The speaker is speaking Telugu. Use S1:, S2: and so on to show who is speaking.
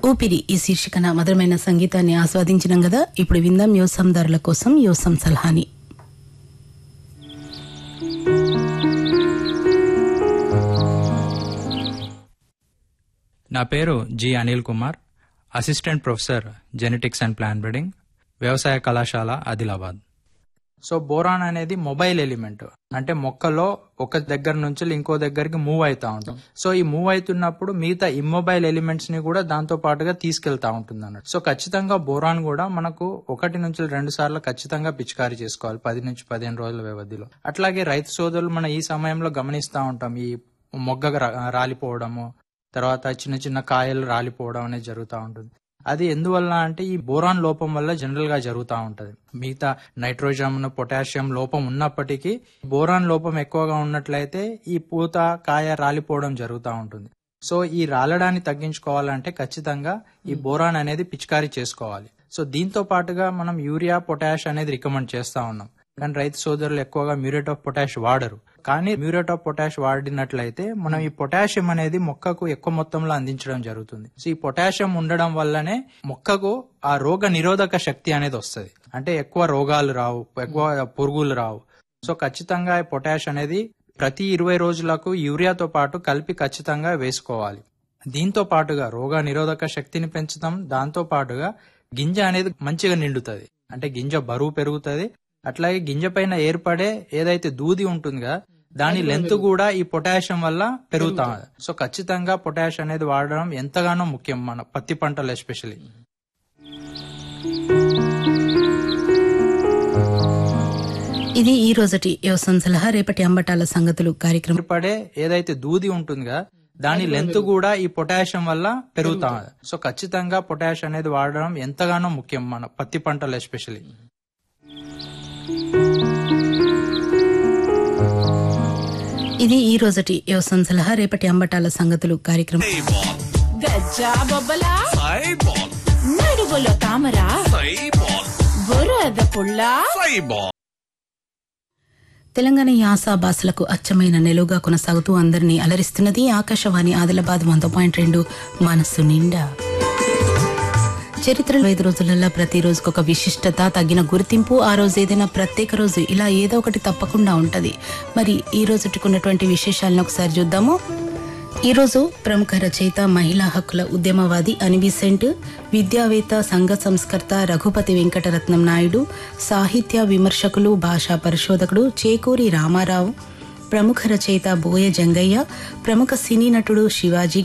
S1: ఊపిరి ఈ శీర్షికన మధురమైన సంగీతాన్ని ఆస్వాదించినాం కదా ఇప్పుడు విందాం యోసందారుల కోసం యోసం సలహాని
S2: నా పేరు G Anil Kumar assistant professor genetics and plan breeding వ్యవసాయ కళాశాల ఆదిలాబాద్ సో బోరాన్ అనేది మొబైల్ ఎలిమెంట్ అంటే మొక్కలో ఒక దగ్గర నుంచి ఇంకో దగ్గరికి మూవ్ అవుతా ఉంటాం సో ఈ మూవ్ అవుతున్నప్పుడు మిగతా ఇమ్మొబైల్ ఎలిమెంట్స్ ని కూడా దాంతో పాటుగా తీసుకెళ్తా ఉంటుంది అన్నట్టు సో ఖచ్చితంగా బోరాన్ కూడా మనకు ఒకటి నుంచి రెండు సార్లు ఖచ్చితంగా పిచికారీ చేసుకోవాలి పది నుంచి పదిహేను రోజుల వ్యవధిలో అట్లాగే రైతు సోదరులు మనం ఈ సమయంలో గమనిస్తూ ఉంటాం ఈ మొగ్గ రా- రాలిపోవడము తర్వాత చిన్న చిన్న కాయలు రాలిపోవడం అనేది జరుగుతూ ఉంటుంది అది ఎందువల్ల అంటే ఈ బోరాన్ లోపం వల్ల జనరల్ గా జరుగుతూ ఉంటది మిగతా నైట్రోజన్ పొటాషియం లోపం ఉన్నప్పటికీ బోరాన్ లోపం ఎక్కువగా ఉన్నట్లయితే ఈ పూత కాయ రాలిపోవడం జరుగుతూ ఉంటుంది సో ఈ రాలడాన్ని తగ్గించుకోవాలంటే ఖచ్చితంగా ఈ బోరాన్ అనేది పిచికారీ చేసుకోవాలి సో దీంతో పాటుగా మనం యూరియా పొటాష్ అనేది రికమెండ్ చేస్తా ఉన్నాం కానీ రైతు సోదరులు ఎక్కువగా మ్యూరేట్ ఆఫ్ పొటాష్ వాడరు కానీ మ్యూరేట్ ఆఫ్ పొటాష్ వాడినట్లయితే మనం ఈ పొటాషియం అనేది మొక్కకు ఎక్కువ మొత్తంలో అందించడం జరుగుతుంది సో ఈ పొటాషియం ఉండడం వల్లనే మొక్కకు ఆ రోగ నిరోధక శక్తి అనేది వస్తుంది అంటే ఎక్కువ రోగాలు రావు ఎక్కువ పురుగులు రావు సో ఖచ్చితంగా ఈ పొటాష్ అనేది ప్రతి ఇరవై రోజులకు యూరియాతో పాటు కలిపి ఖచ్చితంగా వేసుకోవాలి దీంతో పాటుగా రోగ నిరోధక శక్తిని పెంచుతాం దాంతో పాటుగా గింజ అనేది మంచిగా నిండుతుంది అంటే గింజ బరువు పెరుగుతుంది అట్లాగే గింజ పైన ఏర్పడే ఏదైతే దూది ఉంటుందిగా దాని లెంత్ కూడా ఈ పొటాషియం వల్ల పెరుగుతా ఉంది. సో ఖచ్చితంగా పొటాష్ అనేది వాడడం ఎంతగానో ముఖ్యం మన పత్తి పంటలు ఎస్పెషల్లీ
S1: ఇది ఈ రోజటి యోసం సలహా రేపటి అంబటాల సంగతులు కార్యక్రమం
S2: ఏర్పడే ఏదైతే దూది ఉంటుందిగా దాని లెంత్ కూడా ఈ పొటాషియం వల్ల పెరుగుతా ఉంది. సో ఖచ్చితంగా పొటాష్ అనేది వాడడం ఎంతగానో ముఖ్యం మన పత్తి పంటలు ఎస్పెషల్లీ
S1: ఇది ఈ రోజటి యోసం సలహా రేపటి అంబటాల సంగతులు కార్యక్రమం
S3: గజ్జా బొబ్బలా
S4: సైబాల్
S3: నడువులో తామర
S4: సైబాల్
S3: బురద పుల్ల
S4: సైబాల్
S1: తెలంగాణ యాస భాషలకు అచ్చమైన నెలుగా కొనసాగుతూ అందరినీ అలరిస్తున్నది ఆకాశవాణి ఆదిలాబాద్ వంద పాయింట్ రెండు మనస్సు నిండా చరిత్రలో ఐదు రోజులలో ప్రతి రోజుకు ఒక విశిష్టత తగిన గుర్తింపు ఆ రోజు ఏదైనా ప్రత్యేక రోజు ఇలా ఏదో ఒకటి తప్పకుండా ఉంటది మరి ఈ రోజుకున్నటువంటి విశేషాలను ఒకసారి చూద్దాము ఈ రోజు ప్రముఖ రచయిత మహిళా హక్కుల ఉద్యమవాది అనిబిసెంట్ విద్యావేత్త సంఘ సంస్కర్త రఘుపతి వెంకటరత్నం నాయుడు సాహిత్య విమర్శకులు భాషా పరిశోధకుడు చేకూరి రామారావు ప్రముఖ రచయిత బోయ జంగయ్య ప్రముఖ సినీ నటుడు శివాజీ